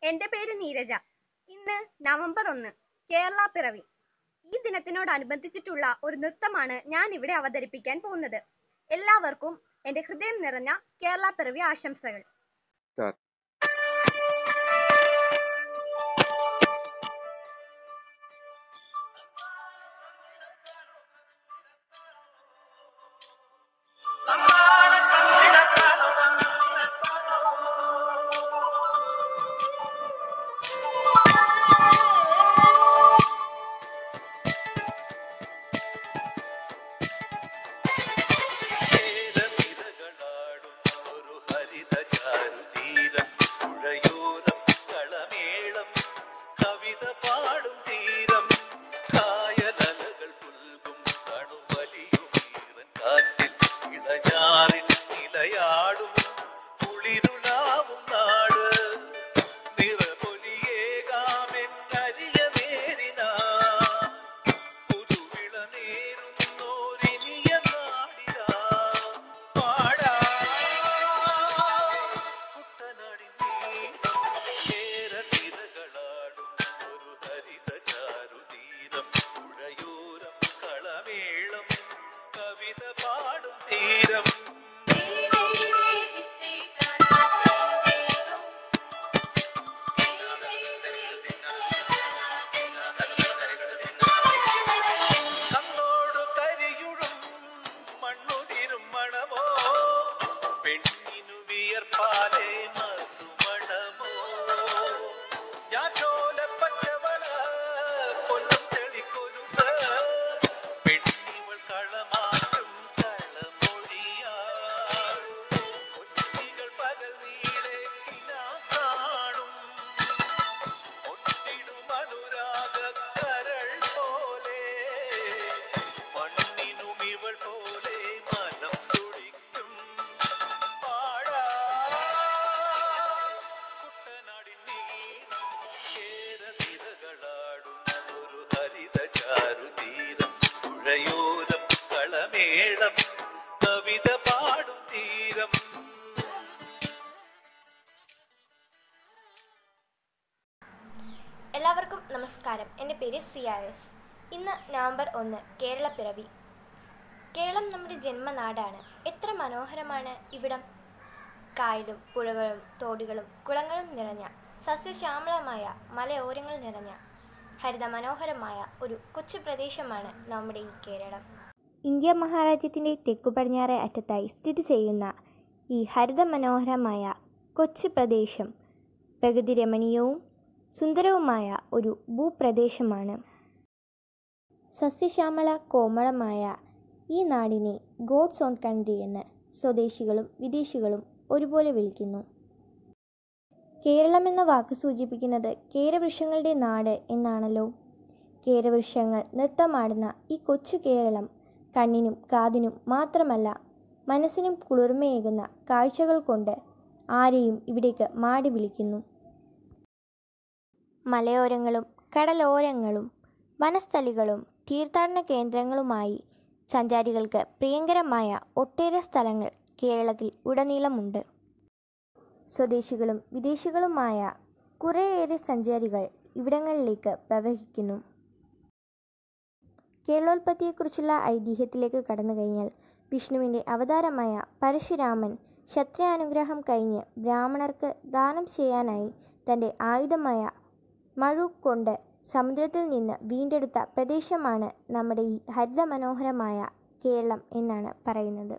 എൻ്റെ പേര് നീരജ ഇന്ന് നവംബർ ഒന്ന് കേരള പിറവി ഈ ദിനത്തിനോടനുബന്ധിച്ചിട്ടുള്ള ഒരു നൃത്തമാണ് ഞാൻ ഇവിടെ അവതരിപ്പിക്കാൻ പോകുന്നത് എല്ലാവർക്കും എൻ്റെ ഹൃദയം നിറഞ്ഞ കേരള പിറവി ആശംസകൾ Start. നീലനിരകളാടും ഒരു ഹരിതചാരുതീരം പുഴയോരം കളമേളം കവിത പാടും തീരം കായലലകൾ പുൽകും കണുവലിയുമീറൻ കാറ്റിൽ ഇളഞ്ഞാറിൻ നിലയാടും കുളിരുലാവും നാട് നിറപൊലിയേകാമെന്നരിയ നേരിനാ പുതുവിള നേരുന്നോരിനിയ നാടിതാ പാടാ കുട്ടനാടിൻ നീളം കേരനിരകളാടും ഒരു ഹരിത ചാരുതീരം പുഴയോരം കളമേളം കവിത പാടും തീരം കണ്ണോടു കരിയുഴും മണ്ണുതിരും മണമോ പെണ്ണിനു വിയർപ്പാലേ മധുമണമോ ഞാറ്റോല പച്ചവള കൊല്ലും തെളിക്കൊലുസ് പെണ്ണിവൾ കളമാറ്റും കളമൊഴിയാ കൊച്ചികൾ പകൽ നീളെ കിനാ കാണും ഒട്ടിടും അനുരാഗ കരൾ പോലെ മണ്ണിനും ഇവൾ പോലെ മനം തുടിക്കും പാടാ കുട്ടനാടിൻ നീളം കേരനിരകളാടും ഒരു ഹരിത ചാരുതീരം പുഴയോരം കളമേളം കവിത പാടും തീരം എല്ലാവർക്കും നമസ്കാരം എൻ്റെ പേര് സിയ എസ് ഇന്ന് നവംബർ ഒന്ന് കേരള പിറവി കേരളം നമ്മുടെ ജന്മനാടാണ് എത്ര മനോഹരമാണ് ഇവിടം കായലും പുഴകളും തോടുകളും കുളങ്ങളും നിറഞ്ഞ സസ്യശ്യാമളമായ മലയോരങ്ങൾ നിറഞ്ഞ ഹരിത മനോഹരമായ ഒരു കൊച്ചു പ്രദേശമാണ് നമ്മുടെ ഈ കേരളം ഇന്ത്യ മഹാരാജ്യത്തിൻ്റെ തെക്കു പടിഞ്ഞാറേ അറ്റത്തായി സ്ഥിതി ചെയ്യുന്ന ഈ ഹരിത മനോഹരമായ കൊച്ചു പ്രദേശം പ്രകൃതി രമണീയവും സുന്ദരവുമായ ഒരു ഭൂപ്രദേശമാണ് സസ്യശ്യാമള കോമളമായ ഈ നാടിനെ ഗോഡ്സ് ഓൺ കൺട്രി എന്ന് സ്വദേശികളും വിദേശികളും ഒരുപോലെ വിളിക്കുന്നു കേരളം എന്ന വാക്ക് സൂചിപ്പിക്കുന്നത് കേരവൃക്ഷങ്ങളുടെ നാട് എന്നാണല്ലോ കേരവൃക്ഷങ്ങൾ നൃത്തമാടുന്ന ഈ കൊച്ചു കേരളം കണ്ണിനും കാതിനും മാത്രമല്ല മനസ്സിനും കുളിർമയേകുന്ന കാഴ്ചകൾ കൊണ്ട് ആരെയും ഇവിടേക്ക് മാടി വിളിക്കുന്നു മലയോരങ്ങളും കടലോരങ്ങളും വനസ്ഥലികളും തീർത്ഥാടന കേന്ദ്രങ്ങളുമായി സഞ്ചാരികൾക്ക് പ്രിയങ്കരമായ ഒട്ടേറെ സ്ഥലങ്ങൾ കേരളത്തിൽ ഉടനീളമുണ്ട് സ്വദേശികളും വിദേശികളുമായ കുറേയേറെ സഞ്ചാരികൾ ഇവിടങ്ങളിലേക്ക് പ്രവഹിക്കുന്നു കേരളോൽപ്പത്തിയെക്കുറിച്ചുള്ള ഐതിഹ്യത്തിലേക്ക് കടന്നു കഴിഞ്ഞാൽ വിഷ്ണുവിൻ്റെ അവതാരമായ പരശുരാമൻ ക്ഷത്രിയാനുഗ്രഹം കഴിഞ്ഞ് ബ്രാഹ്മണർക്ക് ദാനം ചെയ്യാനായി തൻ്റെ ആയുധമായ മഴു കൊണ്ട് സമുദ്രത്തിൽ നിന്ന് വീണ്ടെടുത്ത പ്രദേശമാണ് നമ്മുടെ ഈ ഹരിതമനോഹരമായ കേരളം എന്നാണ് പറയുന്നത്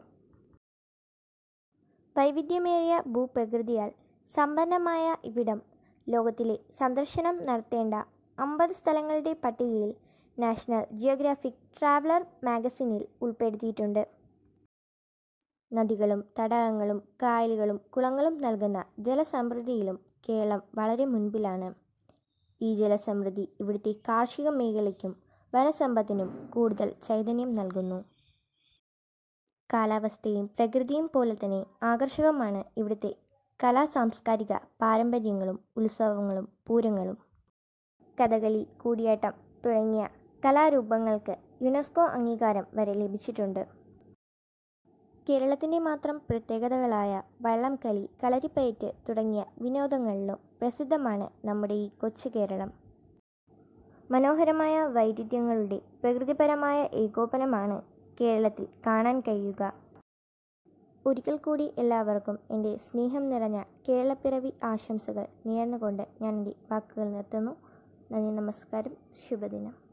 വൈവിധ്യമേറിയ ഭൂപ്രകൃതിയാൽ സമ്പന്നമായ ഇവിടം ലോകത്തിലെ സന്ദർശനം നടത്തേണ്ട അമ്പത് സ്ഥലങ്ങളുടെ പട്ടികയിൽ നാഷണൽ ജിയോഗ്രാഫിക് ട്രാവലർ മാഗസിനിൽ ഉൾപ്പെടുത്തിയിട്ടുണ്ട് നദികളും തടാകങ്ങളും കായലുകളും കുളങ്ങളും നൽകുന്ന ജലസമൃദ്ധിയിലും കേരളം വളരെ മുൻപിലാണ് ഈ ജലസമൃദ്ധി ഇവിടുത്തെ കാർഷിക മേഖലയ്ക്കും വനസമ്പത്തിനും കൂടുതൽ ചൈതന്യം നൽകുന്നു കാലാവസ്ഥയും പ്രകൃതിയും പോലെ തന്നെ ആകർഷകമാണ് ഇവിടുത്തെ കലാ സാംസ്കാരിക പാരമ്പര്യങ്ങളും ഉത്സവങ്ങളും പൂരങ്ങളും കഥകളി കൂടിയാട്ടം തുടങ്ങിയ കലാരൂപങ്ങൾക്ക് യുനെസ്കോ അംഗീകാരം വരെ ലഭിച്ചിട്ടുണ്ട് കേരളത്തിൻ്റെ മാത്രം പ്രത്യേകതകളായ വള്ളംകളി കളരിപ്പയറ്റ് തുടങ്ങിയ വിനോദങ്ങളിലും പ്രസിദ്ധമാണ് നമ്മുടെ ഈ കൊച്ചു കേരളം മനോഹരമായ വൈരുദ്ധ്യങ്ങളുടെ പ്രകൃതിപരമായ ഏകോപനമാണ് കേരളത്തിൽ കാണാൻ കഴിയുക ഒരിക്കൽ കൂടി എല്ലാവർക്കും എൻ്റെ സ്നേഹം നിറഞ്ഞ കേരളപ്പിറവി ആശംസകൾ നേർന്നുകൊണ്ട് ഞാൻ എൻ്റെ വാക്കുകൾ നിർത്തുന്നു നന്ദി നമസ്കാരം ശുഭദിനം